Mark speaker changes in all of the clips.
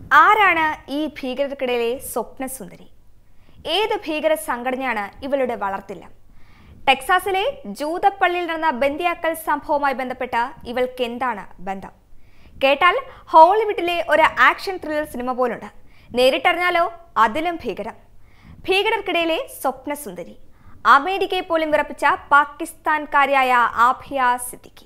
Speaker 1: ആരാണ് ഈ ഭീകരർക്കിടയിലെ സ്വപ്നസുന്ദരി ഏത് ഭീകര സംഘടനയാണ് ഇവളുടെ വളർത്തില്ല ടെക്സാസിലെ ജൂതപ്പള്ളിയിൽ നടന്ന ബന്ദിയാക്കൽ സംഭവവുമായി ബന്ധപ്പെട്ട് ഇവൾക്ക് എന്താണ് ബന്ധം കേട്ടാൽ ഹോളിവുഡിലെ ഒരു ആക്ഷൻ ത്രില്ലർ സിനിമ പോലുണ്ട് നേരിട്ടറിഞ്ഞാലോ അതിലും ഭീകരം ഭീകരർക്കിടയിലെ സ്വപ്നസുന്ദരി അമേരിക്കയെ പോലും വിറപ്പിച്ച പാകിസ്ഥാൻകാരിയായ ആഫിയ സിദ്ദിഖി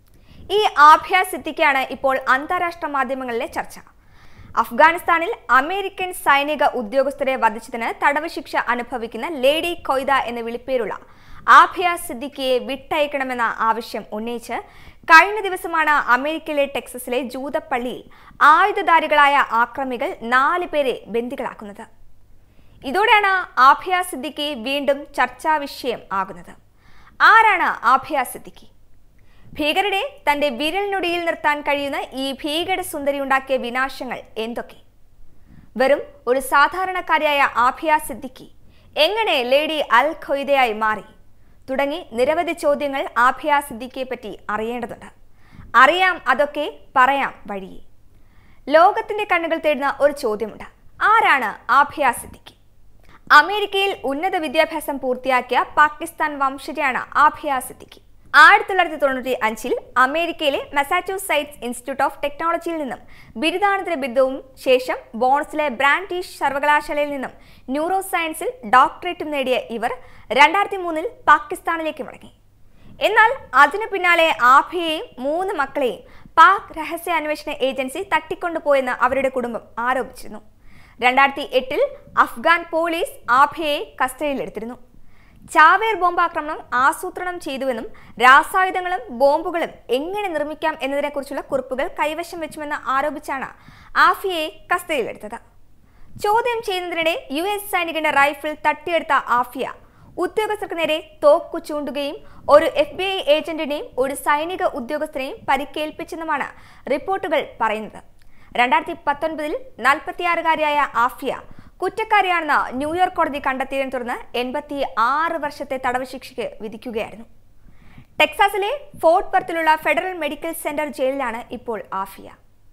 Speaker 1: ഈ ആഭ്യ സിദ്ദിഖാണ് ഇപ്പോൾ അന്താരാഷ്ട്ര മാധ്യമങ്ങളിലെ ചർച്ച അഫ്ഗാനിസ്ഥാനിൽ അമേരിക്കൻ സൈനിക ഉദ്യോഗസ്ഥരെ വധിച്ചതിന് തടവ് ശിക്ഷ അനുഭവിക്കുന്ന ലേഡി കൊയ്ത എന്ന വിളിപ്പേരുള്ള ആഭ്യ സിദ്ദിഖിയെ വിട്ടയക്കണമെന്ന ആവശ്യം ഉന്നയിച്ച് കഴിഞ്ഞ ദിവസമാണ് അമേരിക്കയിലെ ടെക്സസിലെ ജൂതപ്പള്ളിയിൽ ആയുധധാരികളായ ആക്രമികൾ നാല് പേരെ ബന്ദികളാക്കുന്നത് ഇതോടെയാണ് ആഭ്യ സിദ്ദിഖി വീണ്ടും ചർച്ചാ വിഷയം ആകുന്നത് ആരാണ് ആഭ്യ സിദ്ദിഖി ഭീകരരെ തന്റെ വിരലിനൊടിയിൽ നിർത്താൻ കഴിയുന്ന ഈ ഭീകര സുന്ദരി ഉണ്ടാക്കിയ വിനാശങ്ങൾ എന്തൊക്കെ വെറും ഒരു സാധാരണക്കാരിയായ ആഫിയ സിദ്ദിഖി എങ്ങനെ ലേഡി അൽ ഖൊയ്ദയായി മാറി തുടങ്ങി നിരവധി ചോദ്യങ്ങൾ ആഫിയ സിദ്ദിഖിയെ പറ്റി അറിയേണ്ടതുണ്ട് അറിയാം അതൊക്കെ പറയാം വഴിയെ ലോകത്തിന്റെ കണ്ണുകൾ തേടുന്ന ഒരു ചോദ്യമുണ്ട് ആരാണ് ആഫിയ സിദ്ദിഖി അമേരിക്കയിൽ ഉന്നത വിദ്യാഭ്യാസം പൂർത്തിയാക്കിയ പാകിസ്ഥാൻ വംശജയാണ് ആഫിയ സിദ്ദിഖി ആയിരത്തി തൊള്ളായിരത്തി തൊണ്ണൂറ്റി അഞ്ചിൽ അമേരിക്കയിലെ മസാച്യൂസൈറ്റ്സ് ഇൻസ്റ്റിറ്റ്യൂട്ട് ഓഫ് ടെക്നോളജിയിൽ നിന്നും ബിരുദാനന്തര ബിരുദവും ശേഷം ബോൺസിലെ ബ്രാൻഡീഷ് സർവകലാശാലയിൽ നിന്നും ന്യൂറോ സയൻസിൽ ഡോക്ടറേറ്റും നേടിയ ഇവർ രണ്ടായിരത്തി മൂന്നിൽ പാകിസ്ഥാനിലേക്ക് മടങ്ങി എന്നാൽ അതിനു പിന്നാലെ ആഫിയെയും മൂന്ന് മക്കളെയും പാക് രഹസ്യാന്വേഷണ ഏജൻസി തട്ടിക്കൊണ്ടുപോയെന്ന് അവരുടെ കുടുംബം ആരോപിച്ചിരുന്നു രണ്ടായിരത്തി എട്ടിൽ അഫ്ഗാൻ പോലീസ് ആഫിയയെ കസ്റ്റഡിയിലെടുത്തിരുന്നു ചാവേർ ബോംബാക്രമണം ആസൂത്രണം ചെയ്തുവെന്നും രാസായുധങ്ങളും ബോംബുകളും എങ്ങനെ നിർമ്മിക്കാം എന്നതിനെക്കുറിച്ചുള്ള കുറിപ്പുകൾ കൈവശം വെച്ചുവെന്ന് ആരോപിച്ചാണ് ആഫിയയെ കസ്റ്റഡിയിലെടുത്തത് ചോദ്യം ചെയ്യുന്നതിനിടെ യു എസ് സൈനികന്റെ റൈഫിൾ തട്ടിയെടുത്ത ആഫിയ ഉദ്യോഗസ്ഥർക്ക് നേരെ തോക്കു ചൂണ്ടുകയും ഒരു എഫ് ബി ഐ ഏജന്റിനെയും ഒരു സൈനിക ഉദ്യോഗസ്ഥനെയും പരിക്കേൽപ്പിച്ചെന്നുമാണ് റിപ്പോർട്ടുകൾ പറയുന്നത് രണ്ടായിരത്തി പത്തൊൻപതിൽ നാൽപ്പത്തിയാറുകാരിയായ ആഫിയ കുറ്റക്കാരിയാണെന്ന് ന്യൂയോർക്ക് കോടതി കണ്ടെത്തിയതിനെ തുടർന്ന് എൺപത്തി ആറ് വർഷത്തെ തടവ് ശിക്ഷയ്ക്ക് വിധിക്കുകയായിരുന്നു ടെക്സാസിലെ ഫോർട്ട് ബർത്തിലുള്ള ഫെഡറൽ മെഡിക്കൽ സെന്റർ ജയിലിലാണ് ഇപ്പോൾ ആഫിയ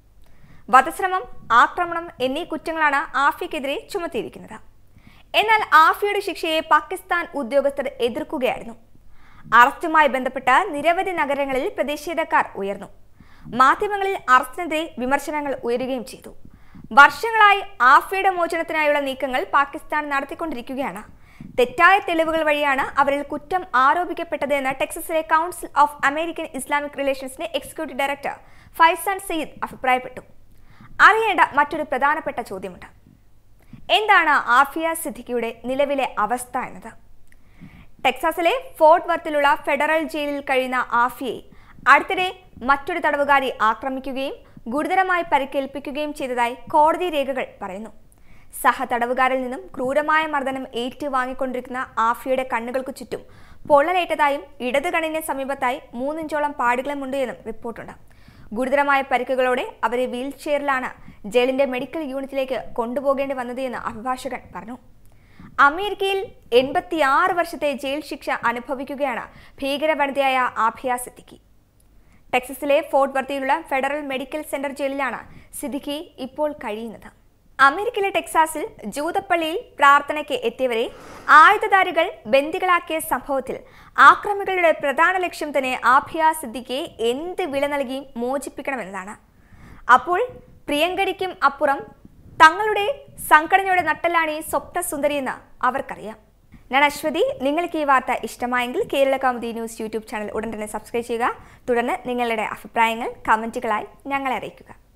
Speaker 1: വധശ്രമം ആക്രമണം എന്നീ കുറ്റങ്ങളാണ് ആഫിയക്കെതിരെ ചുമത്തിയിരിക്കുന്നത് എന്നാൽ ആഫിയയുടെ ശിക്ഷയെ പാകിസ്ഥാൻ ഉദ്യോഗസ്ഥർ എതിർക്കുകയായിരുന്നു അറസ്റ്റുമായി ബന്ധപ്പെട്ട നിരവധി നഗരങ്ങളിൽ പ്രതിഷേധക്കാർ ഉയർന്നു മാധ്യമങ്ങളിൽ അറസ്റ്റിനെതിരെ വിമർശനങ്ങൾ ഉയരുകയും ചെയ്തു വർഷങ്ങളായി ആഫിയുടെ മോചനത്തിനായുള്ള നീക്കങ്ങൾ പാകിസ്ഥാൻ നടത്തിക്കൊണ്ടിരിക്കുകയാണ് തെറ്റായ തെളിവുകൾ വഴിയാണ് അവരിൽ കുറ്റം ആരോപിക്കപ്പെട്ടത് എന്ന് ടെക്സസിലെ കൗൺസിൽ ഓഫ് അമേരിക്കൻ ഇസ്ലാമിക് റിലേഷൻസിന്റെ എക്സിക്യൂട്ടീവ് ഡയറക്ടർ ഫൈസാൻ സയ്യിദ് അഭിപ്രായപ്പെട്ടു അറിയേണ്ട മറ്റൊരു പ്രധാനപ്പെട്ട ചോദ്യമുണ്ട് എന്താണ് ആഫിയ സിദ്ദിഖിയുടെ നിലവിലെ അവസ്ഥ എന്നത് ടെക്സാസിലെ ഫോർട്ട് വർത്തിലുള്ള ഫെഡറൽ ജയിലിൽ കഴിയുന്ന ആഫിയെ അടുത്തിടെ മറ്റൊരു തടവുകാരി ആക്രമിക്കുകയും ഗുരുതരമായി പരിക്കേൽപ്പിക്കുകയും ചെയ്തതായി കോടതി രേഖകൾ പറയുന്നു സഹതടവുകാരിൽ നിന്നും ക്രൂരമായ മർദ്ദനം ഏറ്റുവാങ്ങിക്കൊണ്ടിരിക്കുന്ന ആഫിയുടെ കണ്ണുകൾക്ക് ചുറ്റും പൊള്ളലേറ്റതായും ഇടത് കണ്ണിന് സമീപത്തായി മൂന്നിഞ്ചോളം പാടുകളുമുണ്ട് എന്നും റിപ്പോർട്ടുണ്ട് ഗുരുതരമായ പരിക്കുകളോടെ അവരെ വീൽ ചെയറിലാണ് ജയിലിന്റെ മെഡിക്കൽ യൂണിറ്റിലേക്ക് കൊണ്ടുപോകേണ്ടി വന്നത് എന്ന് അഭിഭാഷകൻ പറഞ്ഞു അമേരിക്കയിൽ എൺപത്തിയാറ് വർഷത്തെ ജയിൽ ശിക്ഷ അനുഭവിക്കുകയാണ് ഭീകരവനിതയായ ആഫിയ സിദ്ദിഖി ടെക്സസിലെ ഫോർട്ട് വർത്തിയിലുള്ള ഫെഡറൽ മെഡിക്കൽ സെന്റർ ജയിലിലാണ് സിദ്ദിഖി ഇപ്പോൾ കഴിയുന്നത് അമേരിക്കയിലെ ടെക്സാസിൽ ജൂതപ്പള്ളിയിൽ പ്രാർത്ഥനയ്ക്ക് എത്തിയവരെ ആയുധധാരികൾ ബന്ദികളാക്കിയ സംഭവത്തിൽ ആക്രമികളുടെ പ്രധാന ലക്ഷ്യം തന്നെ ആഫിയ സിദ്ദിഖിയെ എന്ത് വില നൽകിയും മോചിപ്പിക്കണമെന്നതാണ് അപ്പോൾ പ്രിയങ്കരിക്കും അപ്പുറം തങ്ങളുടെ സംഘടനയുടെ നട്ടലാണ് ഈ സ്വപ്ന സുന്ദരിയെന്ന് അവർക്കറിയാം ഞാൻ അശ്വതി നിങ്ങൾക്ക് ഈ വാർത്ത ഇഷ്ടമായെങ്കിൽ Kerala Kaumudi news YouTube channel ഉടൻ തന്നെ സബ്സ്ക്രൈബ് ചെയ്യുക തുടർന്ന് നിങ്ങളുടെ അഭിപ്രായങ്ങൾ കമൻറ്റുകളായി ഞങ്ങളെ അറിയിക്കുക